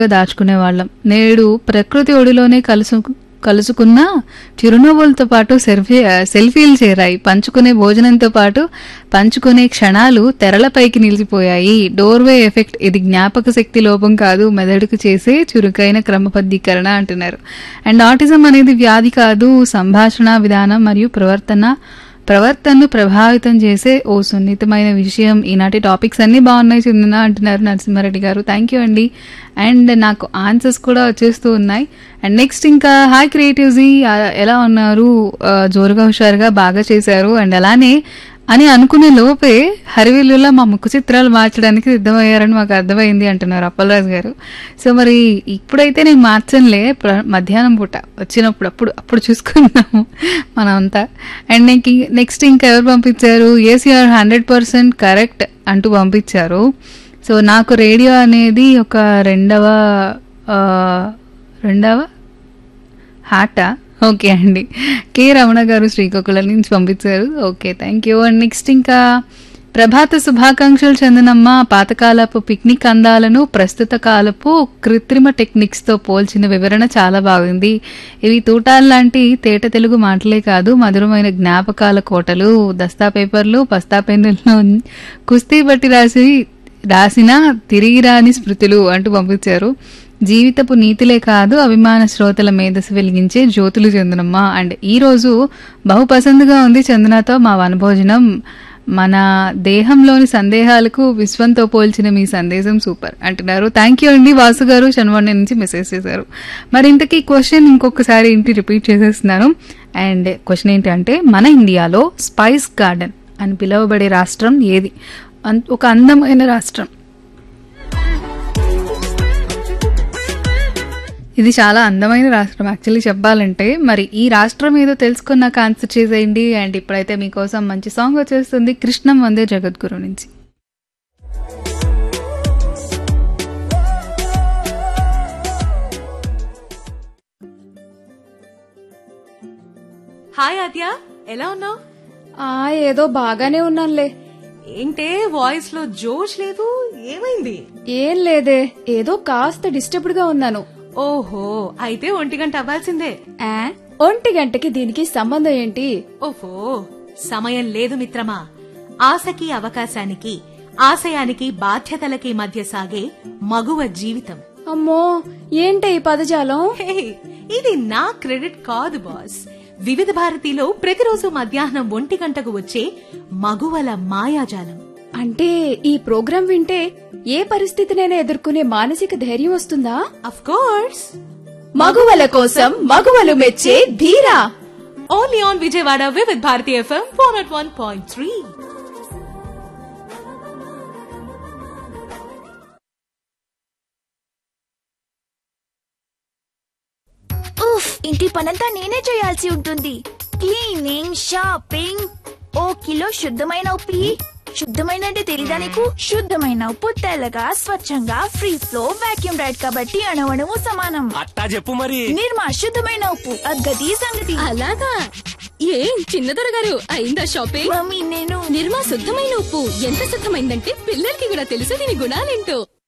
దాచుకునే వాళ్ళం నేడు ప్రకృతి ఒడిలోనే కలుసు కలుసుకున్న చిరునవ్వులతో పాటు సెల్ఫీ సెల్ఫీలు చేరాయి పంచుకునే భోజనంతో పాటు పంచుకునే క్షణాలు తెరలపైకి నిలిచిపోయాయి డోర్వే ఎఫెక్ట్ ఇది జ్ఞాపక శక్తి లోపం కాదు మెదడుకు చేసే చురుకైన క్రమబద్ధీకరణ అంటున్నారు అండ్ ఆటిజం అనేది వ్యాధి కాదు సంభాషణ విధానం మరియు ప్రవర్తన ప్రవర్తనను ప్రభావితం చేసే ఓ సున్నితమైన విషయం ఈనాటి టాపిక్స్ అన్ని బాగున్నాయి చెందిన అంటున్నారు నరసింహారెడ్డి గారు థ్యాంక్ యూ అండి అండ్ నాకు ఆన్సర్స్ కూడా వచ్చేస్తూ ఉన్నాయి అండ్ నెక్స్ట్ ఇంకా హాయ్ క్రియేటివ్జీ ఎలా ఉన్నారు ఆ, జోరుగా హుషారుగా బాగా చేశారు అండ్ అలానే అని అనుకునే లోపే హరివిల్లులా మా ముఖ చిత్రాలు మార్చడానికి సిద్ధమయ్యారని మాకు అర్థమైంది అంటున్నారు అప్పలరాజు గారు సో మరి ఇప్పుడైతే నేను మార్చనులే ప్ర- మధ్యాహ్నం పూట వచ్చినప్పుడు అప్పుడు అప్పుడు చూసుకుందాము మనం అంతా అండ్ నెక్కి నెక్స్ట్ ఇంకా ఎవరు పంపించారు ఏసీఆర్ హండ్రెడ్ పర్సెంట్ కరెక్ట్ అంటూ పంపించారు సో నాకు రేడియో అనేది ఒక రెండవ ఆ, రెండవ హాటా ఓకే అండి కే రమణ గారు శ్రీకాకుళం నుంచి పంపించారు okay thank you and next ఇంకా ప్రభాత శుభాకాంక్షలు చందనమ్మ పాతకాలపు పిక్నిక్ అందాలను ప్రస్తుత కాలపు కృత్రిమ టెక్నిక్స్తో పోల్చిన వివరణ చాలా బాగుంది ఇవి తూటాలు లాంటి తేట తెలుగు మాటలే కాదు మధురమైన జ్ఞాపకాల కోటలు దస్తా పేపర్లు పస్తా పెన్నుల్లో కుస్తీ బట్టి రాసి రాసిన తిరిగి రాని స్మృతులు అంటూ పంపించారు జీవితపు నీతిలే కాదు అభిమాన శ్రోతల మేధస్సు వెలిగించే జ్యోతులు చందనమ్మ అండ్ ఈ రోజు బహు పసందుగా ఉంది చందనతో మా వనభోజనం మన దేహంలోని సందేహాలకు విశ్వంతో పోల్చిన మీ సందేశం సూపర్ అంటున్నారు థ్యాంక్ యూ అండి వాసు గారు శనివారం నుంచి మెసేజ్ చేశారు మరి ఇంతకీ క్వశ్చన్ ఇంకొకసారి ఇంటి రిపీట్ చేసేస్తున్నాను అండ్ క్వశ్చన్ ఏంటంటే మన ఇండియాలో స్పైస్ గార్డెన్ అని పిలువబడే రాష్ట్రం ఏది అన్- ఒక అందమైన రాష్ట్రం ఇది చాలా అందమైన రాష్ట్రం యాక్చువల్లీ చెప్పాలంటే మరి ఈ రాష్ట్రం ఏదో తెలుసుకున్నాక ఆన్సర్ చేసేయండి అండ్ ఇప్పుడైతే మీకోసం మంచి సాంగ్ వచ్చేస్తుంది కృష్ణం వందే జగద్గురు నుంచి హాయ్ ఆద్య ఎలా ఉన్నావు ఆ ఏదో బాగానే ఉన్నానులే ఏంటే వాయిస్ లో జోష్ లేదు ఏమైంది ఏం లేదే ఏదో కాస్త డిస్టర్బ్డ్ గా ఉన్నాను ఓహో అయితే ఒంటి గంట అవ్వాల్సిందే ఆ, ఒంటి గంటకి దీనికి సంబంధం ఏంటి ఓహో సమయం లేదు మిత్రమా ఆశకి అవకాశానికి ఆశయానికి బాధ్యతలకి మధ్య సాగే మగువ జీవితం అమ్మో ఏంటే ఈ పదజాలం హే, ఇది నా క్రెడిట్ కాదు బాస్ వివిధ భారతిలో ప్రతిరోజు మధ్యాహ్నం ఒంటి గంటకు వచ్చే మగువల మాయాజాలం అంటే ఈ ప్రోగ్రాం వింటే ఏ పరిస్థితినైనా ఎదుర్కొనే మానసిక ధైర్యం వస్తుందా అఫ్ కోర్స్ మగువల కోసం మగువలు మెచ్చే Dheera only on Vijayawada Vividh Bharati FM four at one point three ఉఫ్ ఇంటి పనంతా నేనే చేయాల్సి ఉంటుంది క్లీనింగ్ షాపింగ్ ఓ కిలో శుద్ధమైన ఉప్పు ఇయ్యి. శుద్ధమైన అంటే తెలీదా నీకు శుద్ధమైన ఉప్పు తెల్లగా స్వచ్ఛంగా ఫ్రీ ఫ్లో వాక్యూమ్ రైడ్ కాబట్టి అణువణువు సమానం అట్టా చెప్పు మరి నిర్మా శుద్ధమైన ఉప్పు అగ్గది సంగతి అలాగా ఏం చిన్నదొర గారు అయిందా షాపింగ్ మమ్మీ నేను నిర్మా శుద్ధమైన ఉప్పు ఎంత శుద్ధమైందంటే పిల్లలకి కూడా తెలుసు దీని గుణాలేంటో